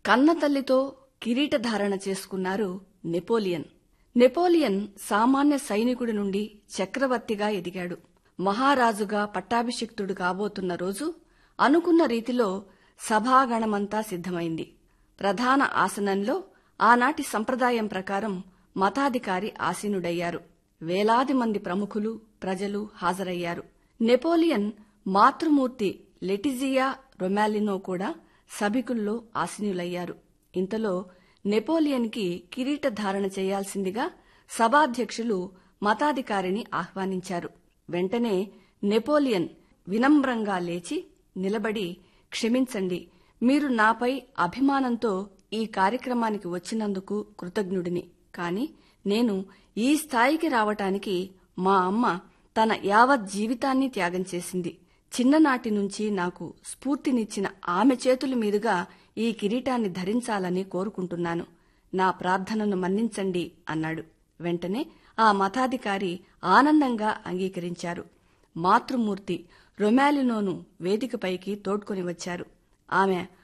కన్నతల్లితో కిరీటధారణ చేసుకున్నారు Napoleon Napoleon సామాన్య సైనికుడి నుండి చక్రవర్తిగా ఎదిగాడు మహారాజుగా పట్టాభిషిక్తుడు కాబోతున్న రోజు అనుకున్న రీతిలో సభాగణమంతా సిద్ధమైంది ప్రధాన ఆసనంలో ఆనాటి సంప్రదాయం ప్రకారం మతాధికారి ఆసీనుడయ్యారు వేలాది మంది ప్రముఖులు ప్రజలు హాజరయ్యారు నెపోలియన్ మాతృమూర్తి లెటిజియా రొమాలినో కూడా సభికుల్లో ఆసీనులయ్యారు ఇంతలో నెపోలియన్కి కిరీటధారణ చేయాల్సిందిగా సభాధ్యక్షులు మతాధికారిని ఆహ్వానించారు వెంటనే నెపోలియన్ వినమ్రంగా లేచి నిలబడి క్షమించండి మీరు నాపై అభిమానంతో ఈ కార్యక్రమానికి వచ్చినందుకు కృతజ్ఞుడిని కాని నేను ఈ స్థాయికి రావటానికి మా అమ్మ తన యావత్ జీవితాన్ని త్యాగం చేసింది చిన్ననాటి నుంచి నాకు స్ఫూర్తినిచ్చిన ఆమె చేతుల మీదుగా ఈ కిరీటాన్ని ధరించాలని కోరుకుంటున్నాను నా ప్రార్థనను మన్నించండి అన్నాడు వెంటనే ఆ మతాధికారి ఆనందంగా అంగీకరించారు మాతృమూర్తి రొమాలినోను వేదికపైకి తోడ్కొని వచ్చారు ఆమె